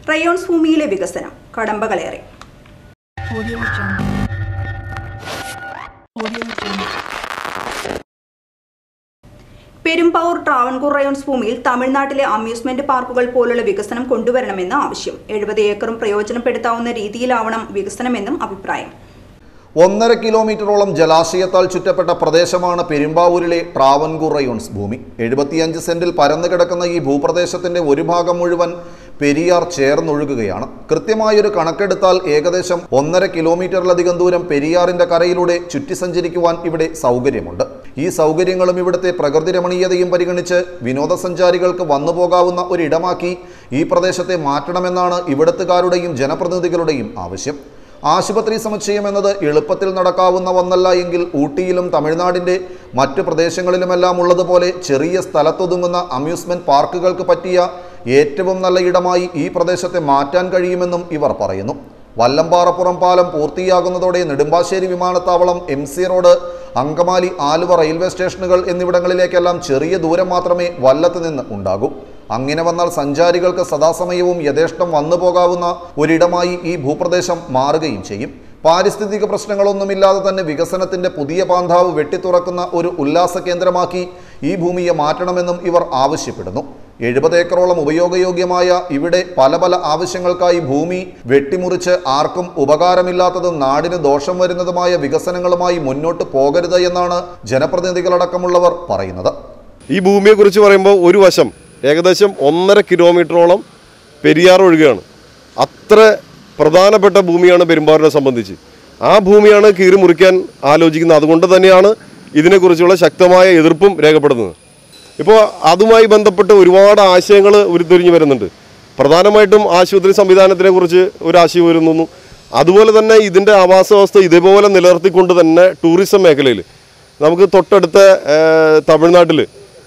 Rayons ഭൂമിയിലെ വികസനം കടമ്പകളേറെ Audio Jungle. Audio Jungle. Perumbavoor Travancore Rayons ഭൂമിയിൽ തമിഴ്നാട്ടിലെ അമ്യൂസ്മെന്റ് പാർക്കുകൾ പോലുള്ള വികസനം കൊണ്ടുവരണമെന്ന് ആവശ്യം എഴുപത് ഏക്കറും പ്രയോജനപ്പെടുത്താവുന്ന രീതിയിലാവണം വികസനമെന്നും അഭിപ്രായം ഒന്നര കിലോമീറ്ററോളം ജലാശയത്താൽ ചുറ്റപ്പെട്ട പ്രദേശമാണ് പെരുമ്പാവൂരിലെ ട്രാവൻകൂർ റയോൺസ് ഭൂമി എഴുപത്തിയഞ്ച് സെന്റിൽ പരന്നു കിടക്കുന്ന ഈ ഭൂപ്രദേശത്തിന്റെ ഒരു ഭാഗം മുഴുവൻ പെരിയാർ ചേർന്നൊഴുകുകയാണ് കൃത്യമായൊരു കണക്കെടുത്താൽ ഏകദേശം ഒന്നര കിലോമീറ്ററിലധികം ദൂരം പെരിയാറിന്റെ കരയിലൂടെ ചുറ്റി സഞ്ചരിക്കുവാൻ ഇവിടെ സൗകര്യമുണ്ട് ഈ സൗകര്യങ്ങളും ഇവിടുത്തെ പ്രകൃതി രമണീയതയും പരിഗണിച്ച് വിനോദസഞ്ചാരികൾക്ക് വന്നു പോകാവുന്ന ഒരിടമാക്കി ഈ പ്രദേശത്തെ മാറ്റണമെന്നാണ് ഇവിടത്തുകാരുടെയും ജനപ്രതിനിധികളുടെയും ആവശ്യം ആശുപത്രി സമുച്ചയം എന്നത് എളുപ്പത്തിൽ നടക്കാവുന്ന ഒന്നല്ല എങ്കിൽ ഊട്ടിയിലും തമിഴ്നാടിൻ്റെ മറ്റു പ്രദേശങ്ങളിലുമെല്ലാം ഉള്ളതുപോലെ ചെറിയ സ്ഥലത്തൊതുങ്ങുന്ന അമ്യൂസ്മെന്റ് പാർക്കുകൾക്ക് പറ്റിയ ഏറ്റവും നല്ല ഇടമായി ഈ പ്രദേശത്തെ മാറ്റാൻ കഴിയുമെന്നും ഇവർ പറയുന്നു വല്ലമ്പാറപ്പുറം പാലം പൂർത്തിയാകുന്നതോടെ നെടുമ്പാശ്ശേരി വിമാനത്താവളം M C road Angamaly Aluva railway സ്റ്റേഷനുകൾ എന്നിവിടങ്ങളിലേക്കെല്ലാം ചെറിയ ദൂരം മാത്രമേ വല്ലത്ത് നിന്ന് ഉണ്ടാകൂ അങ്ങനെ വന്നാൽ സഞ്ചാരികൾക്ക് സദാസമയവും യഥേഷ്ടം വന്നു പോകാവുന്ന ഒരിടമായി ഈ ഭൂപ്രദേശം മാറുകയും ചെയ്യും പാരിസ്ഥിതിക പ്രശ്നങ്ങളൊന്നുമില്ലാതെ തന്നെ വികസനത്തിന്റെ പുതിയ പാന്താവ് വെട്ടിത്തുറക്കുന്ന ഒരു ഉല്ലാസ കേന്ദ്രമാക്കി ഈ ഭൂമിയെ മാറ്റണമെന്നും ഇവർ ആവശ്യപ്പെടുന്നു എഴുപത് ഏക്കറോളം ഉപയോഗയോഗ്യമായ ഇവിടെ പല പല ആവശ്യങ്ങൾക്കായി ഭൂമി വെട്ടിമുറിച്ച് ആർക്കും ഉപകാരമില്ലാത്തതും നാടിന് ദോഷം വരുന്നതുമായ വികസനങ്ങളുമായി മുന്നോട്ട് പോകരുത് എന്നാണ് ജനപ്രതിനിധികളടക്കമുള്ളവർ പറയുന്നത് ഈ ഭൂമിയെക്കുറിച്ച് പറയുമ്പോൾ ഒരു വശം ഏകദേശം ഒന്നര കിലോമീറ്ററോളം പെരിയാർ ഒഴുകുകയാണ് അത്ര പ്രധാനപ്പെട്ട ഭൂമിയാണ് പെരുമ്പാറിനെ സംബന്ധിച്ച് ആ ഭൂമിയാണ് കീറി മുറിക്കാൻ ആലോചിക്കുന്നത് അതുകൊണ്ട് തന്നെയാണ് ഇതിനെക്കുറിച്ചുള്ള ശക്തമായ എതിർപ്പും രേഖപ്പെടുന്നത് ഇപ്പോൾ അതുമായി ബന്ധപ്പെട്ട് ഒരുപാട് ആശയങ്ങൾ ഉരുത്തിരിഞ്ഞ് വരുന്നുണ്ട് പ്രധാനമായിട്ടും ആശുപത്രി സംവിധാനത്തിനെ കുറിച്ച് ഒരു ആശയം വരുന്നു അതുപോലെ തന്നെ ഇതിൻ്റെ ആവാസ വ്യവസ്ഥ ഇതേപോലെ നിലനിർത്തിക്കൊണ്ട് തന്നെ ടൂറിസം മേഖലയിൽ നമുക്ക് തൊട്ടടുത്ത തമിഴ്നാട്ടിൽ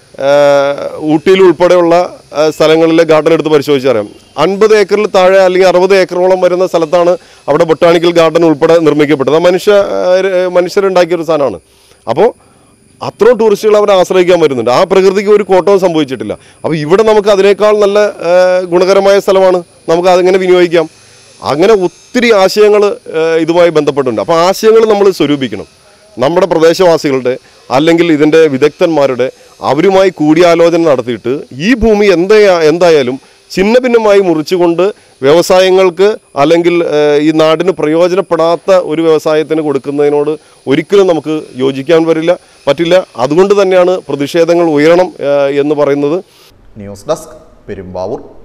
ഊട്ടിയിൽ ഉൾപ്പെടെയുള്ള ആ, സ്ഥലങ്ങളിലെ ഗാർഡൻ എടുത്ത് പരിശോധിച്ചറിയാം അൻപത് ഏക്കറിൽ താഴെ അല്ലെങ്കിൽ അറുപത് ഏക്കറോളം വരുന്ന സ്ഥലത്താണ് അവിടെ ബൊട്ടാണിക്കൽ ഗാർഡൻ ഉൾപ്പെടെ നിർമ്മിക്കപ്പെട്ടത് അത് മനുഷ്യ ആ, ര- മനുഷ്യരുണ്ടാക്കിയ ഒരു സാധനമാണ് അപ്പോൾ അത്രയും ടൂറിസ്റ്റുകൾ അവരെ ആശ്രയിക്കാൻ വരുന്നുണ്ട് ആ പ്രകൃതിക്ക് ഒരു കോട്ടവും സംഭവിച്ചിട്ടില്ല അപ്പോൾ ഇവിടെ നമുക്ക് അതിനേക്കാൾ നല്ല ആ, ഗുണകരമായ സ്ഥലമാണ് നമുക്ക് അതിങ്ങനെ വിനിയോഗിക്കാം അങ്ങനെ ഒത്തിരി ആശയങ്ങൾ ഇതുമായി ബന്ധപ്പെട്ടുണ്ട് അപ്പോൾ ആശയങ്ങൾ നമ്മൾ സ്വരൂപിക്കണം നമ്മുടെ പ്രദേശവാസികളുടെ അല്ലെങ്കിൽ ഇതിൻ്റെ വിദഗ്ധന്മാരുടെ അവരുമായി കൂടിയാലോചന നടത്തിയിട്ട് ഈ ഭൂമി എന്താ എന്തായാലും ചിന്ന ഭിന്നമായി മുറിച്ചുകൊണ്ട് വ്യവസായങ്ങൾക്ക് അല്ലെങ്കിൽ ഏഹ്, ഈ നാടിന് പ്രയോജനപ്പെടാത്ത ഒരു വ്യവസായത്തിന് കൊടുക്കുന്നതിനോട് ഒരിക്കലും നമുക്ക് യോജിക്കാൻ വരില്ല പറ്റില്ല അതുകൊണ്ട് തന്നെയാണ് പ്രതിഷേധങ്ങൾ ഉയരണം ഏഹ്, എന്ന് പറയുന്നത് ന്യൂസ് ഡെസ്ക് പെരുമ്പാവൂർ